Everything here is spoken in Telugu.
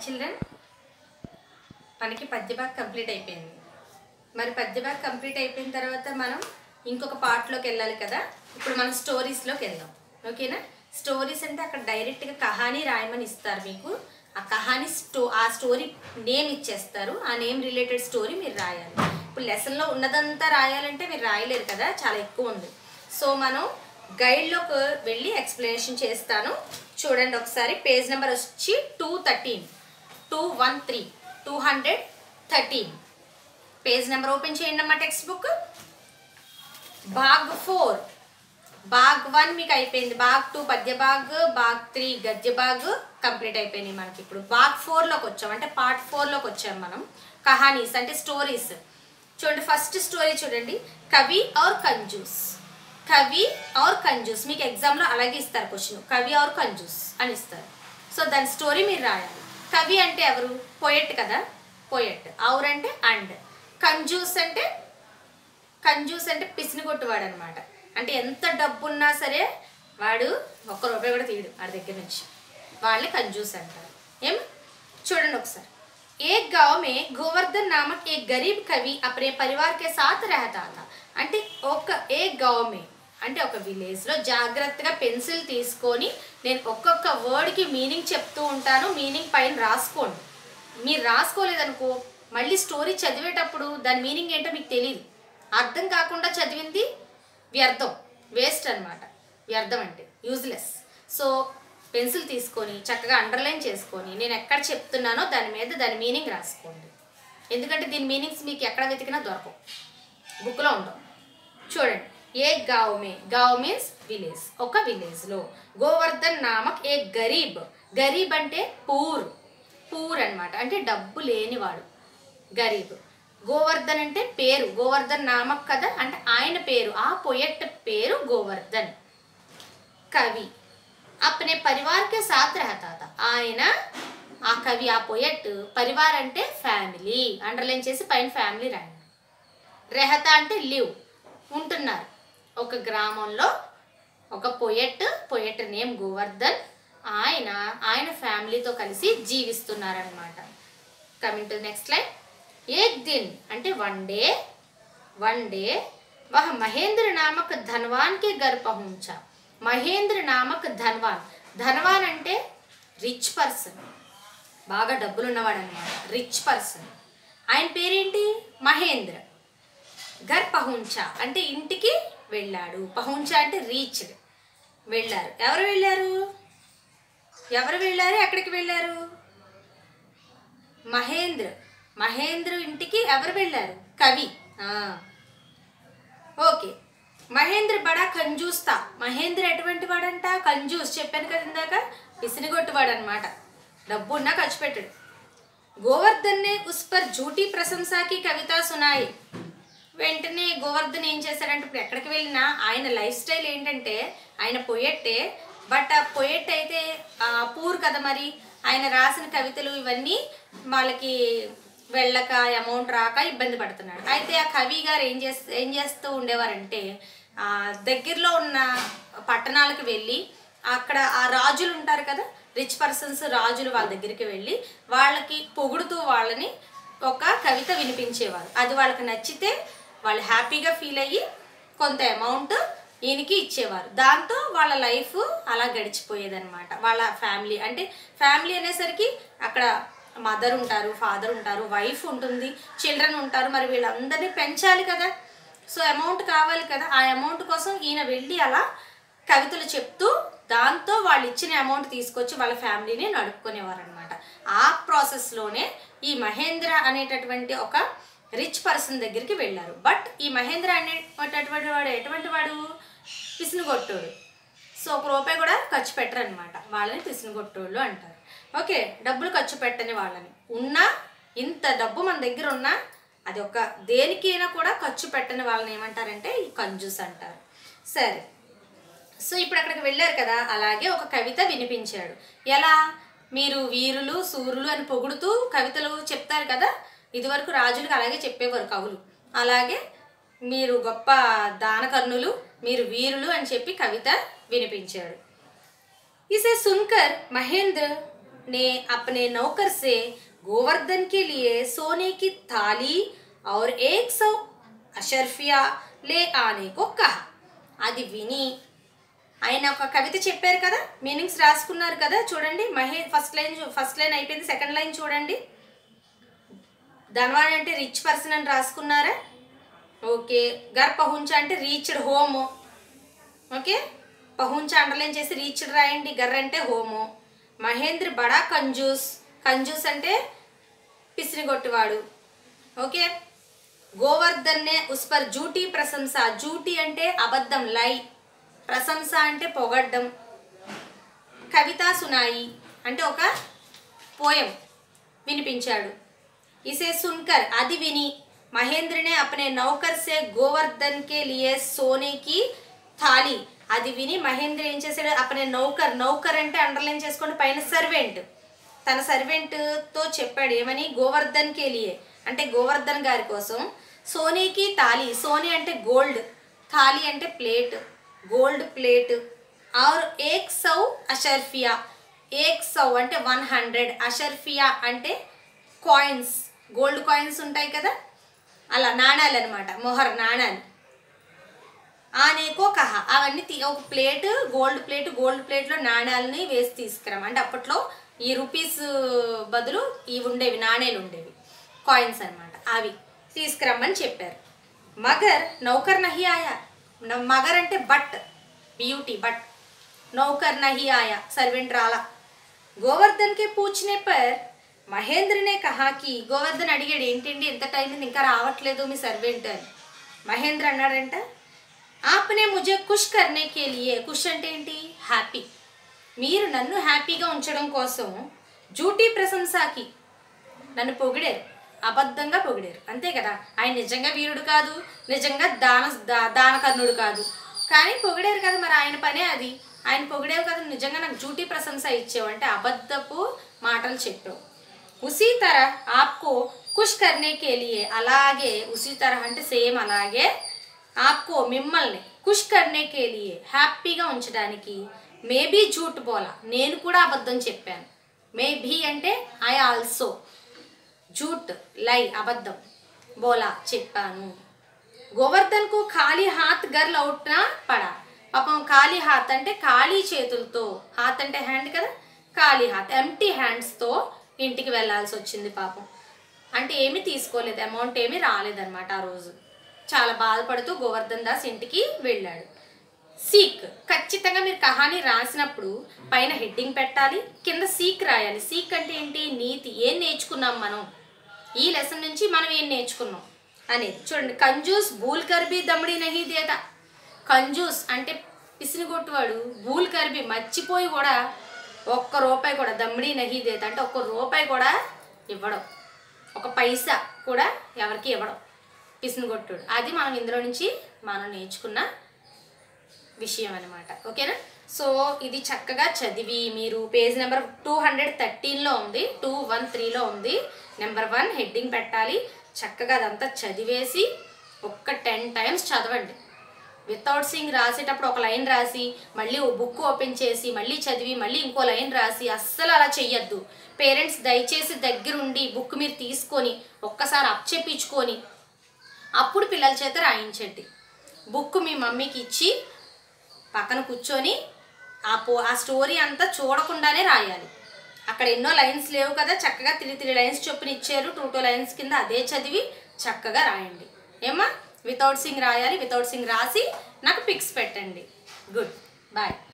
చిల్డ్రన్ మనకి పద్య భాగం కంప్లీట్ అయిపోయింది మరి పద్య భాగం కంప్లీట్ అయిపోయిన తర్వాత మనం ఇంకొక పార్ట్లోకి వెళ్ళాలి కదా ఇప్పుడు మనం స్టోరీస్లోకి వెళ్దాం ఓకేనా స్టోరీస్ అంటే అక్కడ డైరెక్ట్గా కహానీ రాయమని ఇస్తారు మీకు ఆ కహానీ స్టో ఆ స్టోరీ నేమ్ ఇచ్చేస్తారు ఆ నేమ్ రిలేటెడ్ స్టోరీ మీరు రాయాలి ఇప్పుడు లెసన్లో ఉన్నదంతా రాయాలంటే మీరు రాయలేరు కదా చాలా ఎక్కువ ఉంది సో మనం గైడ్లోకి వెళ్ళి ఎక్స్ప్లెనేషన్ చేస్తాను చూడండి ఒకసారి పేజ్ నెంబర్ వచ్చి two thirteen two one three two hundred thirteen page number open చేయండి అమ్మా టెక్స్ట్ బుక్ బాగ్ ఫోర్ బాగ్ వన్ మీకు అయిపోయింది బాగ్ టూ పద్య బాగ్ బాగ్ త్రీ గద్య బాగ్ కంప్లీట్ అయిపోయినాయి మనకి ఇప్పుడు బాగ్ ఫోర్లోకి వచ్చాం అంటే పార్ట్ ఫోర్లోకి వచ్చాం మనం కహానీస్ అంటే స్టోరీస్ చూడండి ఫస్ట్ స్టోరీ చూడండి కవి ఔర్ కంజూస్ కవి ఔర్ కంజూస్ మీకు ఎగ్జామ్లో అలాగే ఇస్తారు క్వశ్చన్ కవి ఔర్ కంజూస్ అని ఇస్తారు సో దాని స్టోరీ మీరు రాయాలి కవి అంటే ఎవరు పోయెట్ కదా పోయెట్ ఔర్ అంటే అండ్ కంజూస్ అంటే కంజూస్ అంటే పిసిని కొట్టువాడు అనమాట అంటే ఎంత డబ్బు ఉన్నా సరే వాడు ఒక్క రూపాయి కూడా తీయడు వాడి దగ్గర నుంచి వాళ్ళని కంజూస్ అంటారు ఏం చూడండి ఒకసారి एक गांव में गोवर्धन नामक एक गरीब कवि अपने परिवार के साथ रहता था అంటే ఒక ఏ గావ్ మే అంటే ఒక విలేజ్లో జాగ్రత్తగా పెన్సిల్ తీసుకొని నేను ఒక్కొక్క వర్డ్కి మీనింగ్ చెప్తూ ఉంటాను మీనింగ్ పైన రాసుకోండి మీరు రాసుకోలేదనుకో మళ్ళీ స్టోరీ చదివేటప్పుడు దాని మీనింగ్ ఏంటో మీకు తెలియదు అర్థం కాకుండా చదివింది వ్యర్థం వేస్ట్ అన్నమాట వ్యర్థం అంటే యూజ్లెస్ సో పెన్సిల్ తీసుకొని చక్కగా అండర్లైన్ చేసుకొని నేను ఎక్కడ చెప్తున్నానో దాని మీద దాని మీనింగ్ రాసుకోండి ఎందుకంటే దీని మీనింగ్స్ మీకు ఎక్కడ వెతికినా దొరకవు బుక్లో ఉండవు చూడండి ఏ గావ్ మే గావ్ మీన్స్ విలేజ్ ఒక విలేజ్లో గోవర్ధన్ నామక్ ఏ గరీబ్ గరీబ్ అంటే పూర్ పూర్ అన్నమాట అంటే డబ్బు లేనివాడు గరీబ్ గోవర్ధన్ అంటే పేరు గోవర్ధన్ నామక్ కదా అంటే ఆయన పేరు ఆ పొయట్ పేరు గోవర్ధన్ కవి అప్నే పరివార్ కే సాత్ రహతా థా ఆయన ఆ కవి ఆ పొయట్ పరివార్ అంటే ఫ్యామిలీ అండర్లైన్ చేసి పైన ఫ్యామిలీ రాయండి రెహతా అంటే లివ్ ఉంటున్నారు ఒక గ్రామంలో ఒక పొయట్ పొయట్ నేమ్ గోవర్ధన్ ఆయన ఆయన ఫ్యామిలీతో కలిసి జీవిస్తున్నారనమాట కమింగ్ టు నెక్స్ట్ లైన్ ఏక్ దిన్ అంటే వన్ డే వన్ డే వహ మహేంద్ర నామక్ ధనవాన్ కే గర్ పహుంచా మహేంద్ర నామక్ ధనవాన్ ధనవాన్ అంటే రిచ్ పర్సన్ బాగా డబ్బులు ఉన్నవాడు అనమాట రిచ్ పర్సన్ ఆయన పేరేంటి మహేంద్ర గర్ పహుంచా అంటే ఇంటికి వెళ్ళాడు పహుంచా అంటే రీచ్డ్ వెళ్ళారు ఎవరు వెళ్ళారు ఎవరు వెళ్ళారు ఎక్కడికి వెళ్ళారు మహేంద్ర మహేంద్ర ఇంటికి ఎవరు వెళ్ళారు కవి ఆ. ఓకే మహేంద్ర బడా కంజూస్తా మహేంద్ర ఎటువంటి వాడంట కంజూస్ చెప్పాను కదా ఇందాక పిసినిగొట్టువాడు అనమాట డబ్బు ఉన్నా ఖర్చు పెట్టాడు గోవర్ధన్ నే ఉస్ పర్ జూటీ ప్రశంసాకి కవిత సునాయి వెంటనే గోవర్ధన్ ఏం చేశాడంటే ఇప్పుడు ఎక్కడికి వెళ్ళినా ఆయన లైఫ్ స్టైల్ ఏంటంటే ఆయన పొయట్టే బట్ ఆ పొయట్ అయితే ఆ, పూర్ కదా మరి ఆయన రాసిన కవితలు ఇవన్నీ వాళ్ళకి వెళ్ళక అమౌంట్ రాక ఇబ్బంది పడుతున్నాడు అయితే ఆ కవి గారు ఏం చేస్తూ ఏం చేస్తూ ఉండేవారంటే ఆ, దగ్గరలో ఉన్న పట్టణాలకు వెళ్ళి అక్కడ ఆ రాజులు ఉంటారు కదా రిచ్ పర్సన్స్ రాజులు వాళ్ళ దగ్గరికి వెళ్ళి వాళ్ళకి పొగుడుతూ వాళ్ళని ఒక కవిత వినిపించేవారు అది వాళ్ళకి నచ్చితే వాళ్ళు హ్యాపీగా ఫీల్ అయ్యి కొంత అమౌంట్ ఈయనకి ఇచ్చేవారు దాంతో వాళ్ళ లైఫ్ అలా గడిచిపోయేదన్నమాట వాళ్ళ ఫ్యామిలీ అంటే ఫ్యామిలీ అనేసరికి అక్కడ మదర్ ఉంటారు ఫాదర్ ఉంటారు వైఫ్ ఉంటుంది చిల్డ్రన్ ఉంటారు మరి వీళ్ళందరినీ పెంచాలి కదా సో అమౌంట్ కావాలి కదా ఆ అమౌంట్ కోసం ఈయన వెళ్ళి అలా కవితలు చెప్తూ దాంతో వాళ్ళు ఇచ్చిన అమౌంట్ తీసుకొచ్చి వాళ్ళ ఫ్యామిలీని నడుపుకునేవారు అనమాట ఆ ప్రాసెస్లోనే ఈ మహేంద్ర అనేటటువంటి ఒక రిచ్ పర్సన్ దగ్గరికి వెళ్ళారు బట్ ఈ మహేంద్ర అనేటటువంటి వాడు ఎటువంటి వాడు పిసినుగొట్టోడు సో ఒక రూపాయి కూడా ఖర్చు పెట్టరు అనమాట వాళ్ళని పిసినుగొట్టోళ్ళు అంటారు ఓకే డబ్బులు ఖర్చు పెట్టని వాళ్ళని ఉన్నా ఇంత డబ్బు మన దగ్గర ఉన్నా అది ఒక దేనికైనా కూడా ఖర్చు పెట్టని వాళ్ళని ఏమంటారంటే ఈ కంజూస్ అంటారు సరే సో ఇప్పుడు అక్కడికి వెళ్ళారు కదా అలాగే ఒక కవిత వినిపించాడు ఎలా మీరు వీరులు సూరులు అని పొగుడుతూ కవితలు చెప్తారు కదా ఇదివరకు రాజులకు అలాగే చెప్పేవారు కవులు అలాగే మీరు గొప్ప దానకర్ణులు మీరు వీరులు అని చెప్పి కవిత వినిపించాడు इसे सुनकर महेंद्र ने अपने नौकर से गोवर्धन के लिए सोने की थाली और एक सौ अशर्फिया ले आने को कहा అది విని ఆయన ఒక కవిత చెప్పారు కదా మీనింగ్స్ రాసుకున్నారు కదా చూడండి మహే ఫస్ట్ లైన్ ఫస్ట్ లైన్ అయిపోయింది సెకండ్ లైన్ చూడండి ధనవాన్ అంటే రిచ్ పర్సన్ అని రాసుకున్నారా ఓకే గర్ పహుంచ అంటే రీచ్డ్ హోమ్ ఓకే పహుంచ అండర్లైన్ చేసి రీచ్డ్ రాయండి గర్ అంటే హోము మహేంద్ర బడా కంజూస్ కంజూస్ అంటే పిసిరిగొట్టువాడు ఓకే గోవర్ధన్ నే ఉస్ పర్ జూటీ ప్రశంస జూటీ అంటే అబద్ధం లై ప్రశంస అంటే పొగడ్డం కవిత సునాయి అంటే ఒక పోయం వినిపించాడు ఇసే సున్కర్ అది విని మహేంద్రనే అపనే నౌకర్ సే గోవర్ధన్ కే లియే సోనేకి థాలి అది విని మహేంద్ర ఏం చేశాడు అపనే నౌకర్ నౌకర్ అంటే అండర్లైన్ చేసుకోండి పైన సర్వెంట్ తన సర్వెంట్తో చెప్పాడు ఏమని గోవర్ధన్ కే లియే అంటే గోవర్ధన్ గారి కోసం సోనీకి తాలి సోనీ అంటే గోల్డ్ థాలి అంటే ప్లేట్ గోల్డ్ ప్లేట్ ఆర్ ఏక్ సౌ అషర్ఫియా ఏక్ సౌ అంటే వన్ హండ్రెడ్ అషర్ఫియా అంటే కాయిన్స్ గోల్డ్ కాయిన్స్ ఉంటాయి కదా అలా నాణాలు అనమాట మొహర్ నాణాలు ఆనేకో కహ అవన్నీ తీ- ఒక ప్లేట్ గోల్డ్ ప్లేట్ గోల్డ్ ప్లేట్లో నాణాలని వేసి తీసుకురాం అంటే అప్పట్లో ఈ రూపీస్ బదులు ఇవి ఉండేవి నాణేలు ఉండేవి కాయిన్స్ అన్నమాట అవి తీసుకురమ్మని చెప్పారు మగర్ నౌకర్ నహి ఆయా న- మగర్ అంటే బట్ బ్యూటీ బట్ నౌకర్ నహి ఆయా సర్వెంట్ రాలా గోవర్ధన్ కే పూछने पर మహేంద్ర నే కహా కి గోవర్ధన్ అడిగాడు ఏంటండి ఎంత టైం అయింది ఇంకా రావట్లేదు మీ సర్వెంట్ అని మహేంద్ర అన్నాడంట ఆప్నే ముజే ఖుష్ కర్నే కే లియే ఖుష్ అంటే ఏంటి హ్యాపీ మీరు నన్ను హ్యాపీగా ఉంచడం కోసం జూటీ ప్రశంసాకి నన్ను పొగిడారు అబద్ధంగా పొగిడారు అంతే కదా ఆయన నిజంగా వీరుడు కాదు నిజంగా దాన దా- దానకర్ణుడు కాదు కానీ పొగిడారు కదా మరి ఆయన పనే అది ఆయన పొగిడావు కదా నిజంగా నాకు జూటీ ప్రశంస ఇచ్చావు అంటే అబద్ధపు మాటలు చెప్పావు ఉసీ తర ఆప్కో ఖుష్ కర్నే కే లియే అలాగే ఉసీ తర అంటే సేమ్ అలాగే ఆప్కో మిమ్మల్ని ఖుష్ కర్నే కే లియే హ్యాపీగా ఉంచడానికి మేబీ జూట్ బోలా నేను కూడా అబద్ధం చెప్పాను మేబీ అంటే ఐ ఆల్సో జూట్ లై అబద్ధం బోలా చెప్పాను గోవర్ధన్కు ఖాళీ హాత్ గర్ లౌట్నా పడా పాపం ఖాళీ హాత్ అంటే ఖాళీ చేతులతో హాత్ అంటే హ్యాండ్ కదా ఖాళీ హాత్ ఎంటీ హ్యాండ్స్తో ఇంటికి వెళ్ళాల్సి వచ్చింది పాపం అంటే ఏమీ తీసుకోలేదు అమౌంట్ ఏమీ రాలేదన్నమాట ఆ రోజు చాలా బాధపడుతూ గోవర్ధన్ దాస్ ఇంటికి వెళ్ళాడు సీక్ ఖచ్చితంగా మీరు కహాని రాసినప్పుడు పైన హెడ్డింగ్ పెట్టాలి కింద సీక్ రాయాలి సీక్ అంటే ఏంటి నీతి ఏం నేర్చుకున్నాం మనం ఈ లెసన్ నుంచి మనం ఏం నేర్చుకున్నాం అనేది చూడండి కంజూస్ భూల్ కర్బీ దమ్ముడి నహి దేత కంజూస్ అంటే పిసిని కొట్టువాడు భూల్ కర్బీ మర్చిపోయి కూడా ఒక్క రూపాయి కూడా దమ్మిడి నహి దేత అంటే ఒక్క రూపాయి కూడా ఇవ్వడం ఒక పైసా కూడా ఎవరికి ఇవ్వడం పిసిని కొట్టుడు అది మనం ఇందులో నుంచి మనం నేర్చుకున్న విషయం అనమాట ఓకేనా సో ఇది చక్కగా చదివి మీరు పేజ్ నెంబర్ టూ హండ్రెడ్ థర్టీన్లో ఉంది టూ వన్ త్రీలో ఉంది నెంబర్ వన్ హెడ్డింగ్ పెట్టాలి చక్కగా అదంతా చదివేసి ఒక్క టెన్ టైమ్స్ చదవండి వితౌట్ సింగ్ రాసేటప్పుడు ఒక లైన్ రాసి మళ్ళీ ఓ బుక్ ఓపెన్ చేసి మళ్ళీ చదివి మళ్ళీ ఇంకో లైన్ రాసి అస్సలు అలా చెయ్యొద్దు పేరెంట్స్ దయచేసి దగ్గరుండి బుక్ మీరు తీసుకొని ఒక్కసారి అప్చెప్పించుకొని అప్పుడు పిల్లల చేత రాయించండి బుక్ మీ మమ్మీకి ఇచ్చి పక్కన కూర్చొని ఆ పో ఆ స్టోరీ అంతా చూడకుండానే రాయాలి అక్కడ ఎన్నో లైన్స్ లేవు కదా చక్కగా త్రీ త్రీ లైన్స్ చొప్పున ఇచ్చారు టూ టూ లైన్స్ కింద అదే చదివి చక్కగా రాయండి ఏమా వితౌట్ సింగ్ రాయాలి వితౌట్ సింగ్ రాసి నాకు పిక్స్ పెట్టండి గుడ్ బాయ్